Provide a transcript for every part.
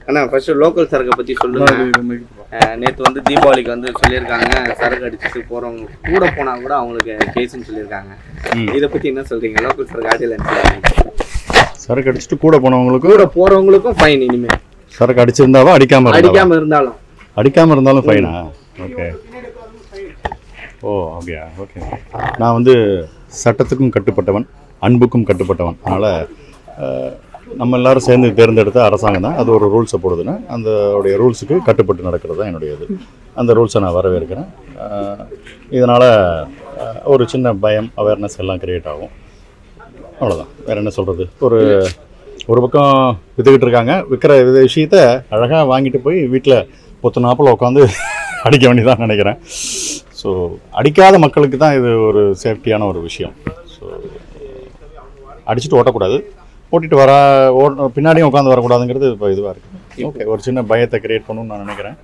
அண்ணா first local சரக்கை பத்தி சொல்லுங்க அஹ் நேத்து வந்து தீபாவளிக்கு வந்து சொல்லியிருக்காங்க சரக்கு அடிச்சுட்டு போறவங்க கூட போனா கூட அவங்களுக்கு கேஸ்ன்னு சொல்லியிருக்காங்க ம். இதை பத்தி என்ன சொல்றீங்க லோக்கல் சரக்கு ஆடியில் சரக்கு அடிச்சுட்டு கூட போனவங்களுக்கு கூட போறவங்களுக்கும் ஃபைன் இனிமே சரக்கு அடிச்சிருந்தாவா அடிக்காம இருந்தாவா அடிக்காம இருந்தாலும் அடிக்காம இருந்தாலும் ஃபைனா ஓகே ஓ அப்படியா ஓகே நான் வந்து சட்டத்துக்கும் கட்டுப்பட்டவன் அன்புக்கும் கட்டுப்பட்டவன் அதனால் நம்ம எல்லாரும் சேர்ந்து தேர்ந்தெடுத்த அரசாங்கம் தான் அது ஒரு ரூல்ஸை போடுதுன்னா அந்த உடைய ரூல்ஸுக்கு கட்டுப்பட்டு நடக்கிறது தான் என்னுடைய இது அந்த ரூல்ஸை நான் வரவேற்கிறேன் இதனால் ஒரு சின்ன பயம் அவேர்னஸ் எல்லாம் கிரியேட் ஆகும் அவ்வளோதான் வேறு என்ன சொல்கிறது ஒரு ஒரு பக்கம் வித்துக்கிட்டு இருக்காங்க விற்கிற வித விஷயத்த அழகாக வாங்கிட்டு போய் வீட்டில் பொத்து நாப்பில் உட்காந்து அடிக்க வேண்டியதான் நினைக்கிறேன் ஸோ அடிக்காத மக்களுக்கு தான் இது ஒரு சேஃப்டியான ஒரு விஷயம் ஸோ அடிச்சுட்டு ஓட்டக்கூடாது ஓட்டிட்டு வர ஓ பின்னாடியும் உட்காந்து வரக்கூடாதுங்கிறது இப்போ இதுவாக இருக்குது ஓகே ஒரு சின்ன பயத்தை கிரியேட் பண்ணணும்னு நான் நினைக்கிறேன்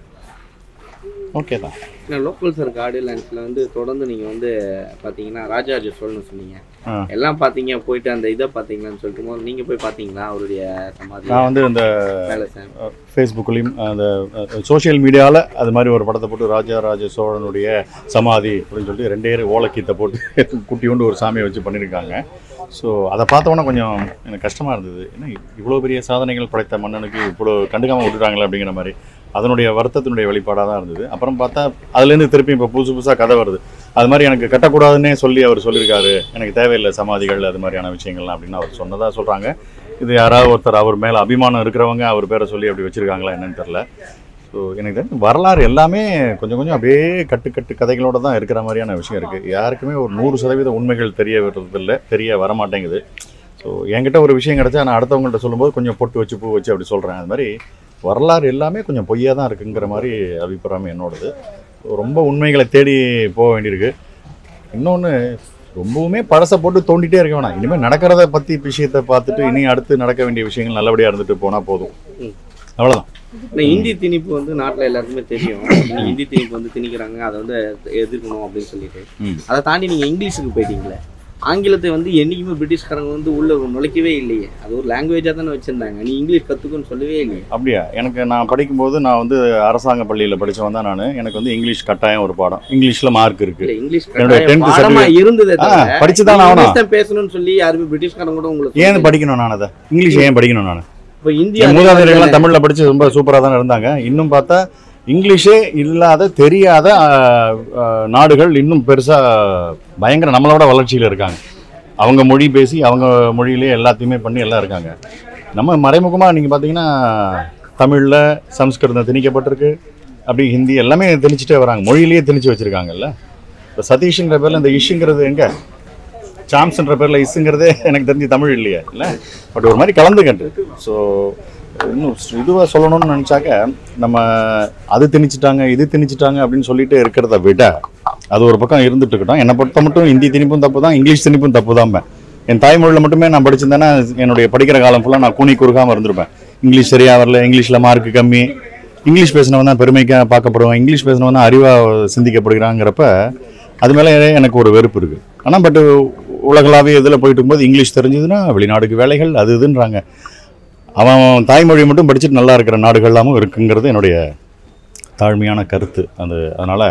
ஓகே தான் லோக்கல் சரக்கு ஆடியோ லைன்ஸ்ல வந்து தொடர்ந்து நீங்க வந்து பாத்தீங்கன்னா ராஜராஜ சோழன் சொன்னீங்க ஆ. எல்லாம் பாத்தீங்க போயிட்டு அந்த இதை பாத்தீங்களான்னு சொல்லிட்டு போது நீங்க போய் பாத்தீங்களா அவருடைய சமாதி நான் வந்து இந்த பேலஸ் ஃபேஸ்புக்லேயும் அந்த சோஷியல் மீடியாவில் அது மாதிரி ஒரு படத்தை போட்டு ராஜராஜ சோழனுடைய சமாதி அப்படின்னு சொல்லிட்டு ரெண்டே ஓலக்கீத்தை போட்டு குட்டியோண்டு ஒரு சாமியை வச்சு பண்ணியிருக்காங்க ஸோ அதை பார்த்தோன்னே கொஞ்சம் எனக்கு கஷ்டமாக இருந்தது ஏன்னா இவ்வளோ பெரிய சாதனைகள் படைத்த மன்னனுக்கு இவ்வளோ கண்டுக்காமல் விட்டுட்டாங்களே அப்படிங்கிற மாதிரி அதனுடைய வருத்தத்தினுடைய வெளிப்பாடாக தான் இருந்தது அப்புறம் பார்த்தா அதுலேருந்து திருப்பி இப்போ புதுசு புதுசாக கதை வருது அது மாதிரி எனக்கு கட்டக்கூடாதுன்னே சொல்லி அவர் சொல்லியிருக்காரு எனக்கு தேவையில்லை சமாதிகள் அது மாதிரியான விஷயங்கள்லாம் அப்படின்னு அவர் சொன்னதாக சொல்கிறாங்க இது யாராவது ஒருத்தர் அவர் மேலே அபிமானம் இருக்கிறவங்க அவர் பேரை சொல்லி அப்படி வச்சுருக்காங்களா என்னன்னு தெரில ஸோ எனக்கு தெரிஞ்சு வரலாறு எல்லாமே கொஞ்சம் கொஞ்சம் அப்படியே கட்டுக்கட்டு கதைகளோட தான் இருக்கிற மாதிரியான விஷயம் இருக்குது யாருக்குமே ஒரு நூறு சதவீத உண்மைகள் தெரிய வர்றதில்லை தெரிய வரமாட்டேங்குது ஸோ என்கிட்ட ஒரு விஷயம் கிடச்சா நான் அடுத்தவங்கள்ட்ட சொல்லும்போது கொஞ்சம் பொட்டு வச்சு பூ வச்சு அப்படி சொல்கிறேன் அது மாதிரி வரலாறு எல்லாமே கொஞ்சம் பொய்யா தான் இருக்குங்கிற மாதிரி அபிப்பிராயம் என்னோடது So, ரொம்ப உண்மைகளை தேடி போக வேண்டியிருக்கு இன்னொன்று ரொம்பவுமே பழசை போட்டு தோண்டிட்டே இருக்க வேணாம் இனிமேல் நடக்கிறத பற்றி விஷயத்தை பார்த்துட்டு இனி அடுத்து நடக்க வேண்டிய விஷயங்கள் நல்லபடியாக இருந்துட்டு போனால் போதும் ம். அவ்வளோதான் இந்த இந்தி திணிப்பு வந்து நாட்டுல எல்லாருக்குமே தெரியும் நீங்க இந்தி திணிப்பு வந்து திணிக்கிறாங்க அதை வந்து எதிர்க்கணும் அப்படின்னு சொல்லிட்டு ம். அதை தாண்டி நீங்க இங்கிலீஷுக்கு போயிட்டீங்களே ஆங்கிலத்தை வந்து என்னைக்குமே பிரிட்டிஷ்காரங்க வந்து உள்ள நுழைக்கவே இல்லையே அது ஒரு லாங்குவேஜா தானே வச்சிருந்தாங்க நீ இங்கிலீஷ் கத்துக்கணும்னு சொல்லவே இல்லையே அப்படியா எனக்கு நான் படிக்கும்போது நான் வந்து அரசாங்க பள்ளியில் படித்தவன் தான் நான் எனக்கு வந்து இங்கிலீஷ் கட்டாயம் ஒரு பாடம் இங்கிலீஷில் மார்க் இருக்குது இல்ல இங்கிலீஷ் என்னுடைய கட்டாயம் 10th பாடமா certificate- இருந்ததே ஆ, தவிர படிச்சுதான் ஆகணும். இங்கிலீஷ் தான் பேசணும்னு சொல்லி யாருமே பிரிட்டிஷ்காரங்க கூட உங்களுக்கு ஏன் படிக்கணும் நான் அதை இங்கிலீஷ் ஏன் படிக்கணும் நான் இப்போ இந்தியா என் மூதாதையர்கள்லாம் தமிழில் படித்து ரொம்ப சூப்பராக தானே இருந்தாங்க இன்னும் பார்த்தா இங்கிலீஷே இல்லாத தெரியாத ஆஹ், ஆஹ், நாடுகள் இன்னும் பெருசாக பயங்கர நம்மளோட வளர்ச்சியில் இருக்காங்க அவங்க மொழி பேசி அவங்க மொழியிலே எல்லாத்தையுமே பண்ணி எல்லாம் இருக்காங்க நம்ம மறைமுகமாக நீங்கள் பார்த்தீங்கன்னா தமிழில் சம்ஸ்கிருதம் திணிக்கப்பட்டிருக்கு அப்படி ஹிந்தி எல்லாமே திணிச்சிட்டே வராங்க மொழியிலேயே திணிச்சு வச்சுருக்காங்கல்ல இப்போ சதீஷுங்கிற பேரில் இந்த இஷ்ஷுங்கிறது எங்கே சாம்ஸ்ன்ற பேரில் இஸ்ஸுங்கிறதே எனக்கு தெரிஞ்சு தமிழ் இல்லையே இல்லை பட் ஒரு மாதிரி கலந்துக்கண்டு ஸோ இன்னும் இதுவாக சொல்லணும்னு நினச்சாக்க நம்ம அது திணிச்சிட்டாங்க இது திணிச்சிட்டாங்க அப்படின்னு சொல்லிட்டு இருக்கிறத விட அது ஒரு பக்கம் இருந்துட்டு இருக்கட்டும் என்னை பொறுத்த மட்டும் ஹிந்தி திணிப்பும் தப்பு தான் இங்கிலீஷ் திணிப்பும் தப்பு தான் என் தாய்மொழியில் மட்டுமே நான் படிச்சிருந்தேன்னா என்னுடைய படிக்கிற காலம் ஃபுல்லாக நான் கூனி குறுக்காமல் இருந்திருப்பேன் இங்கிலீஷ் சரியாக வரல இங்கிலீஷில் மார்க் கம்மி இங்கிலீஷ் பேசினவன் தான் பெருமைக்காக பார்க்கப்படுவான் இங்கிலீஷ் பேசினவன் தான் அறிவாக சிந்திக்கப்படுகிறாங்கிறப்ப அது மேலே எனக்கு ஒரு வெறுப்பு இருக்குது ஆனால் பட் உலகளாவிய இதில் போயிட்டு இருக்கும்போது இங்கிலீஷ் தெரிஞ்சதுன்னா வெளிநாடுக்கு வேலைகள் அது இதுன்றாங்க அவன் தாய்மொழி மட்டும் படிச்சுட்டு நல்லா இருக்கிற நாடுகள்லாமும் இருக்குங்கிறது என்னுடைய தாழ்மையான கருத்து அது அதனால்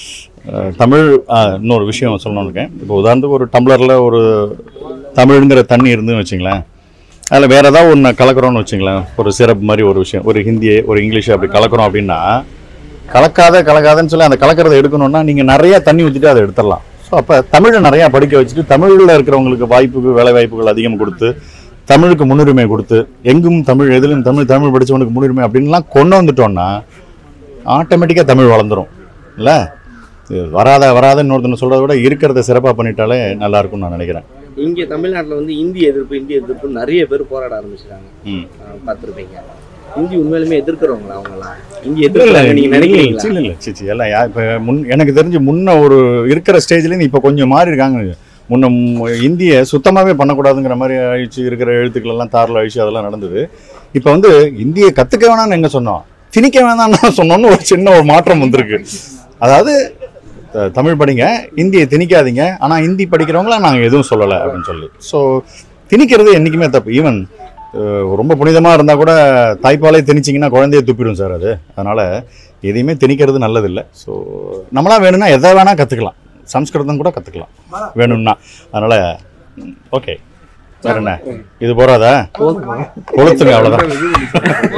தமிழ் அஹ், இன்னொரு விஷயம் சொல்லணும்னு இருக்கேன் இப்போ உதாரணத்துக்கு ஒரு டம்ளரில் ஒரு தமிழ்ங்கிற தண்ணி இருந்துன்னு வச்சுங்களேன் அதில் வேறு ஏதாவது ஒன்று கலக்கிறோன்னு வச்சுங்களேன் ஒரு சிறப்பு மாதிரி ஒரு விஷயம் ஒரு ஹிந்தியை ஒரு இங்கிலீஷை அப்படி கலக்கிறோம் அப்படின்னா கலக்காத கலக்காதன்னு சொல்லி அந்த கலக்கிறத எடுக்கணும்னா நீங்கள் நிறையா தண்ணி ஊற்றிட்டு அதை எடுத்துடலாம் ஸோ அப்போ தமிழை நிறையா படிக்க வச்சுட்டு தமிழில் இருக்கிறவங்களுக்கு வாய்ப்புக்கு வேலை வாய்ப்புகள் அதிகம் கொடுத்து தமிழுக்கு முன்னுரிமை கொடுத்து எங்கும் தமிழ் எதிலும் தமிழ் தமிழ் படித்தவனுக்கு முன்னுரிமை அப்படின்லாம் கொண்டு வந்துட்டோம்னா ஆட்டோமேட்டிக்காக தமிழ் வளர்ந்துரும் இல்லை வராத வராத இன்னொருத்தனை சொல்கிறத விட இருக்கிறத சிறப்பாக பண்ணிட்டாலே நல்லா இருக்கும்னு நான் நினைக்கிறேன் இங்க தமிழ்நாட்டுல வந்து இந்தி எதிர்ப்பு இந்தி எதிர்ப்பு நிறைய பேர் போராட ஆரம்பிச்சிட்டாங்க ம் பார்த்துருப்பீங்க இந்தி உண்மையிலுமே எதிர்க்கிறவங்களா அவங்கலாம் இந்தி இல்ல, இல்ல, எதிர்க்கிறாங்க நீங்க நினைக்கிறீங்களா இல்ல, இல்ல, சி, சி, எல்லாம் யா- இப்ப முன் எனக்கு தெரிஞ்சு முன்ன ஒரு இருக்கிற ஸ்டேஜ்லேருந்து இப்போ கொஞ்சம் மாறி இருக்காங்க முன்ன ம், இந்திய சுத்தமாகவே பண்ணக்கூடாதுங்கிற மாதிரி ஆயிடுச்சு இருக்கிற எழுத்துக்கள் எல்லாம் தாரில் அழிச்சு அதெல்லாம் நடந்தது இப்போ வந்து இந்தியை கற்றுக்க வேணாம்னு எங்க சொன்னோம் திணிக்க வேணாம்னு சொன்னோன்னு ஒரு சின்ன ஒரு மாற்றம் வந்திருக்கு அதாவது த- தமிழ் படிங்க இந்தியை திணிக்காதீங்க ஆனால் ஹிந்தி படிக்கிறவங்கள நாங்கள் எதுவும் சொல்லலை அப்படின்னு சொல்லி ஸோ திணிக்கிறது என்றைக்குமே தப்பு ஈவன் அஹ், ரொம்ப புனிதமாக இருந்தால் கூட தாய்ப்பாலே திணிச்சிங்கன்னா குழந்தைய துப்பிடும் சார் அது அதனால் எதையுமே திணிக்கிறது நல்லதில்லை ஸோ நம்மளா வேணும்னா எதை வேணால் கற்றுக்கலாம் சம்ஸ்கிருதம் கூட கற்றுக்கலாம் வேணும்னா அதனால் ஓகே வேற என்ன இது போறாதா கொளுத்துங்க அவ்வளோதான்